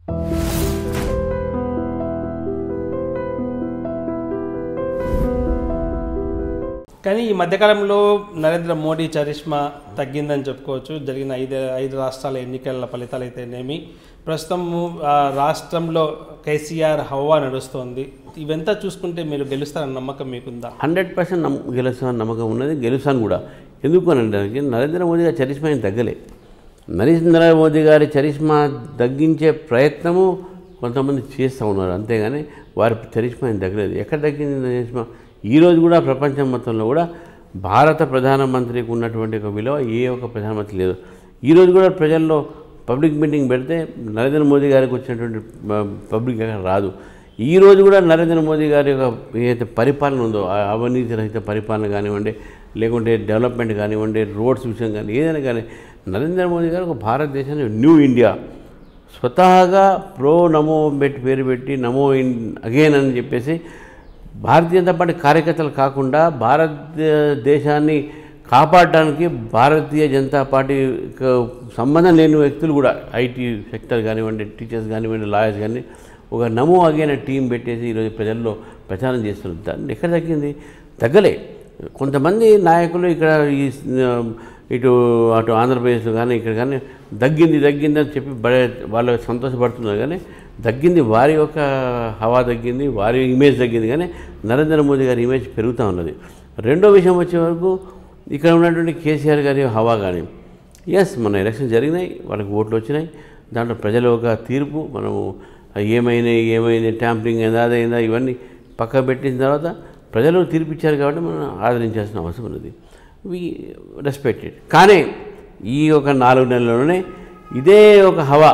కానీ ఈ మధ్యకాలంలో నరేంద్ర మోడీ చరిష్మా తగ్గిందని చెప్పుకోవచ్చు జరిగిన ఐదు ఐదు రాష్ట్రాల ఎన్నికల ఫలితాలు అయితేనేమి ప్రస్తుతం ఆ, రాష్ట్రంలో కేసీఆర్ హవా నడుస్తోంది ఇవంతా చూసుకుంటే మీరు గెలుస్తారన్న నమ్మకం మీకుందా హండ్రెడ్ పర్సెంట్ నమ్మ గెలుస్తాను నమ్మకం ఉన్నది గెలుస్తాను కూడా ఎందుకు అని అంటే నరేంద్ర మోదీ గారి చరిష్మా ఏం తగ్గలే నరేంద్ర మోదీ గారి చరిష్మా తగ్గించే ప్రయత్నము కొంతమంది చేస్తూ ఉన్నారు అంతేగాని వారి చరిష్మా ఏం తగ్గలేదు ఎక్కడ తగ్గింది చరిష్మా ఈరోజు కూడా ప్రపంచం మొత్తంలో కూడా భారత ప్రధానమంత్రికి ఉన్నటువంటి ఒక విలువ ఏ ఒక్క ప్రధానమంత్రి లేదు ఈరోజు కూడా ప్రజల్లో పబ్లిక్ మీటింగ్ పెడితే నరేంద్ర మోదీ గారికి వచ్చినటువంటి ప- పబ్లిక్ ఎక్కడ రాదు ఈ రోజు కూడా నరేంద్ర మోదీ గారి యొక్క ఏదైతే పరిపాలన ఉందో ఆ అవినీతి రహిత పరిపాలన కానివ్వండి లేకుంటే డెవలప్మెంట్ కానివ్వండి రోడ్స్ విషయం కానీ ఏదైనా కానీ నరేంద్ర మోదీ గారు ఒక భారతదేశాన్ని న్యూ ఇండియా స్వతహాగా ప్రో నమో పెట్టి పేరు పెట్టి నమో ఇన్ అగైన్ అని చెప్పేసి భారతీయ జనతా పార్టీ కార్యకర్తలు కాకుండా భారతదేశాన్ని కాపాడటానికి భారతీయ జనతా పార్టీకి సంబంధం లేని వ్యక్తులు కూడా ఐటీ సెక్టర్ కానివ్వండి టీచర్స్ కానివ్వండి లాయర్స్ కానీ ఒక నమో అగైన టీం పెట్టేసి ఈరోజు ప్రజల్లో ప్రచారం చేస్తున్నారు దాన్ని ఎక్కడ తగ్గింది తగ్గలే కొంతమంది నాయకులు ఇక్కడ ఈ ఆ, ఇటు అటు ఆంధ్రప్రదేశ్లో కానీ ఇక్కడ కానీ తగ్గింది తగ్గింది అని చెప్పి బడే వాళ్ళు సంతోషపడుతున్నారు కానీ తగ్గింది వారి యొక్క హవా తగ్గింది వారి ఇమేజ్ తగ్గింది కానీ నరేంద్ర మోదీ గారి ఇమేజ్ పెరుగుతూ ఉన్నది రెండో విషయం వచ్చే వరకు ఇక్కడ ఉన్నటువంటి కేసీఆర్ గారి హవా కానీ ఎస్ మన ఎలక్షన్ జరిగినాయి వాళ్ళకి ఓట్లు వచ్చినాయి దాంట్లో ప్రజల ఒక తీర్పు మనము ఏమైనాయి ఏమైంది ట్యాంపరింగ్ అయిందా అదైందా ఇవన్నీ పక్క పెట్టిన తర్వాత ప్రజలు తీర్పు ఇచ్చారు కాబట్టి మనం ఆదరించాల్సిన అవసరం ఉన్నది వి రెస్పెక్టెడ్ కానీ ఈ ఒక నాలుగు నెలల్లోనే ఇదే ఒక హవా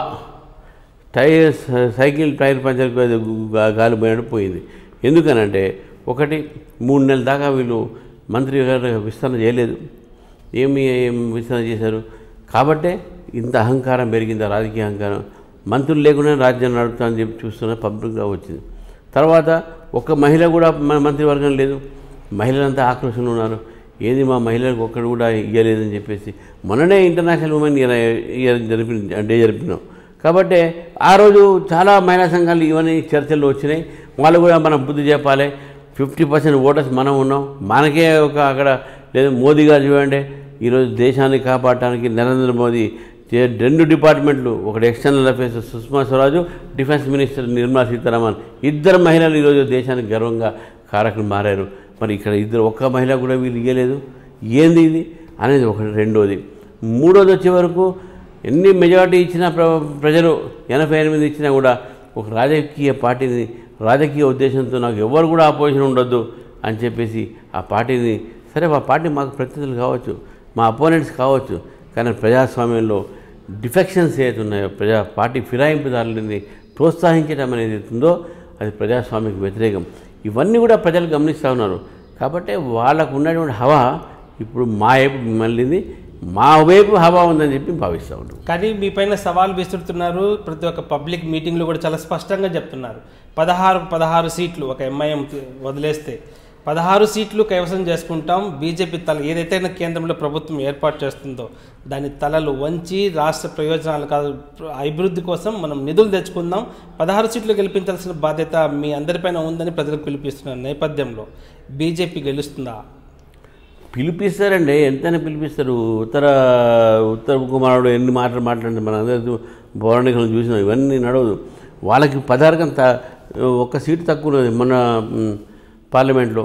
టైర్ సైకిల్ టైర్ పంచర్ గాలి పోయినట్టు పోయింది ఎందుకనంటే ఒకటి మూడు నెలల దాకా వీళ్ళు మంత్రి గారు విస్తరణ చేయలేదు ఏమి ఏం విస్తరణ చేశారు కాబట్టే ఇంత అహంకారం పెరిగింది ఆ రాజకీయ అహంకారం మంత్రులు లేకుండా రాజ్యం నడుపుతా అని చెప్పి చూస్తున్న పబ్లిక్గా వచ్చింది తర్వాత ఒక్క మహిళ కూడా మన మంత్రివర్గం లేదు మహిళలంతా ఆక్రోషంలో ఉన్నారు ఏది మా మహిళలకు ఒక్కడు కూడా ఇవ్వలేదని చెప్పేసి మొన్ననే ఇంటర్నేషనల్ ఉమెన్ ఇయర్ ఇయర్ జరిపి డే జరిపినాం కాబట్టి ఆ రోజు చాలా మహిళా సంఘాలు ఇవన్నీ చర్చల్లో వచ్చినాయి వాళ్ళు కూడా మనం బుద్ధి చెప్పాలి ఫిఫ్టీ పర్సెంట్ ఓటర్స్ మనం ఉన్నాం మనకే ఒక అక్కడ లేదు మోదీ గారు చూడండి ఈరోజు దేశాన్ని కాపాడటానికి నరేంద్ర మోదీ చే- రెండు డిపార్ట్మెంట్లు ఒకటి external affairs Sushma Swaraj defence minister Nirmala Sitharaman ఇద్దరు మహిళలు ఈరోజు దేశానికి గర్వంగా కారకులు మారారు మరి ఇక్కడ ఇద్దరు ఒక్క మహిళ కూడా వీళ్ళు ఇయ్యలేదు ఏంది ఇది అనేది ఒకటి రెండోది మూడోది వచ్చే వరకు ఎన్ని మెజారిటీ ఇచ్చినా ప్ర ప్రజలు ఎనభై ఎనిమిది ఇచ్చినా కూడా ఒక రాజకీయ పార్టీని రాజకీయ ఉద్దేశంతో నాకు ఎవరు కూడా ఆపోజిషన్ ఉండొద్దు అని చెప్పేసి ఆ పార్టీని సరే ఆ పార్టీ మాకు ప్రతినిధులు కావచ్చు మా అపోనెంట్స్ కావచ్చు కానీ ప్రజాస్వామ్యంలో డిఫెక్షన్స్ ఏదైతే ఉన్నాయో ప్రజా పార్టీ ఫిరాయింపుదారులని ప్రోత్సహించడం అనేది ఉందో అది ప్రజాస్వామ్యకు వ్యతిరేకం ఇవన్నీ కూడా ప్రజలు గమనిస్తూ ఉన్నారు కాబట్టి వాళ్ళకు ఉన్నటువంటి హవా ఇప్పుడు మా వైపు మళ్ళీంది మా వైపు హవా ఉందని చెప్పి భావిస్తూ ఉంటాం కానీ మీ పైన సవాల్ విసురుతున్నారు ప్రతి ఒక్క పబ్లిక్ మీటింగ్లో కూడా చాలా స్పష్టంగా చెప్తున్నారు పదహారు పదహారు సీట్లు ఒక ఎంఐఎం వదిలేస్తే పదహారు సీట్లు కైవసం చేసుకుంటాం బీజేపీ తల ఏదైతే కేంద్రంలో ప్రభుత్వం ఏర్పాటు చేస్తుందో దాని తలలు వంచి రాష్ట్ర ప్రయోజనాలు కాదు అభివృద్ధి కోసం మనం నిధులు తెచ్చుకుందాం పదహారు సీట్లు గెలిపించాల్సిన బాధ్యత మీ అందరిపైన ఉందని ప్రజలకు పిలిపిస్తున్న నేపథ్యంలో బీజేపీ గెలుస్తుందా పిలిపిస్తారండి ఎంతైనా పిలిపిస్తారు ఉత్తర ఉత్తర కుమారుడు ఎన్ని మాటలు మాట్లాడితే మన అందరూ పౌరాణికలను చూసినాం ఇవన్నీ నడవదు వాళ్ళకి పదహారుకం త ఒక్క సీటు తక్కువ ఉన్నది మన మ్, పార్లమెంట్లో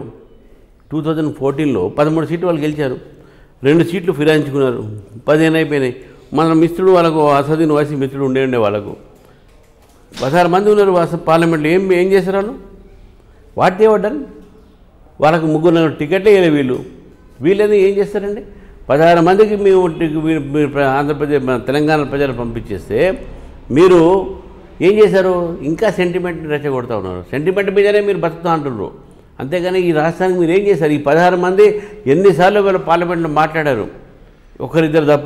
టూ థౌజండ్ ఫోర్టీన్లో పదమూడు సీట్లు వాళ్ళు గెలిచారు రెండు సీట్లు ఫిరాయించుకున్నారు పదిహేను అయిపోయినాయి మన మిత్రుడు వాళ్ళకు అసదీన్ వాసి మిత్రుడు ఉండే ఉండే వాళ్ళకు పదహారు మంది ఉన్నారు అసలు పార్లమెంట్లో ఏం ఏం చేశారు వాళ్ళు వాట్ ఏవడ్డాను వాళ్ళకు ముగ్గురు నలుగురు టికెట్లే వేయలే వీళ్ళు వీళ్ళని ఏం చేస్తారండి పదహారు మందికి మేము టి- మీరు- మీరు ప్ర- ఆంధ్రప్రదేశ్ మన తెలంగాణ ప్రజలు పంపించేస్తే మీరు ఏం చేశారు ఇంకా సెంటిమెంట్ రెచ్చగొడతా ఉన్నారు సెంటిమెంట్ మీదనే మీరు బతుకుతా అంటున్నారు అంతేగాని ఈ రాష్ట్రానికి మీరు ఏం చేశారు ఈ పదహారు మంది ఎన్నిసార్లు వీళ్ళు పార్లమెంట్లో మాట్లాడారు ఒకరిద్దరు తప్ప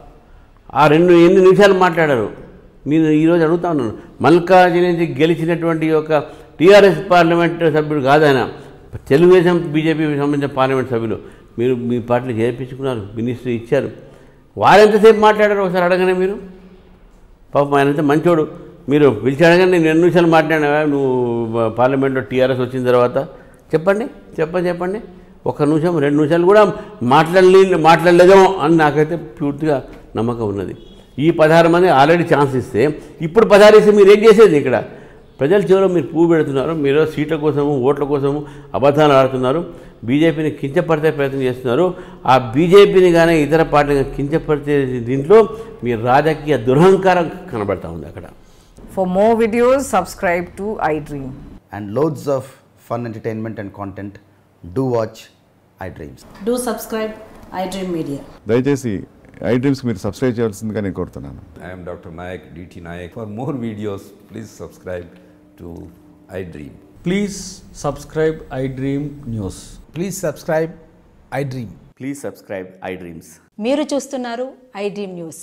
ఆ రెండు ఎన్ని నిమిషాలు మాట్లాడారు నేను ఈరోజు అడుగుతా ఉన్నాను మల్కాజిని నుంచి గెలిచినటువంటి ఒక టీఆర్ఎస్ పార్లమెంట్ సభ్యుడు కాదాయన తెలుగుదేశం బీజేపీ సంబంధించిన పార్లమెంట్ సభ్యులు మీరు మీ పార్టీలో చేర్పించుకున్నారు మినిస్టర్ ఇచ్చారు వారెంతసేపు మాట్లాడారు ఒకసారి అడగనే మీరు పాపం ఆయన అయితే మంచోడు మీరు పిలిచాడగా నేను రెండు నిమిషాలు మాట్లాడినావా నువ్వు పార్లమెంట్లో టీఆర్ఎస్ వచ్చిన తర్వాత చెప్పండి చెప్పండి చెప్పండి ఒక నిమిషం రెండు నిమిషాలు కూడా మాట్లాడలే మాట్లాడలేదేమో అని నాకైతే పూర్తిగా నమ్మకం ఉన్నది ఈ పదహారు మంది ఆల్రెడీ ఛాన్స్ ఇస్తే ఇప్పుడు పదహారు ఇస్తే మీరు ఏం చేసేది ఇక్కడ ప్రజల చివరిలో మీరు పువ్వు పెడుతున్నారు మీరు సీట్ల కోసము ఓట్ల కోసము అబద్ధాలు ఆడుతున్నారు బీజేపీని కించపరిచే ప్రయత్నం చేస్తున్నారు ఆ బీజేపీని కానీ ఇతర పార్టీని కించపరిచే దీంట్లో మీ రాజకీయ దురహంకారం కనబడతా ఉంది అక్కడ For more videos, subscribe to iDream. and loads of fun entertainment and content, do watch iDreams. Do subscribe iDream Media. దయచేసి ఐ డ్రీమ్స్కి మీరు సబ్స్క్రైబ్ చేయాల్సిందిగా నేను కోరుతున్నాను I am Dr. Nayak, DT Nayak. For more videos, please subscribe to iDream. Please subscribe iDream News. Please subscribe iDream. Please subscribe iDreams. మీరు చూస్తున్నారు iDream News.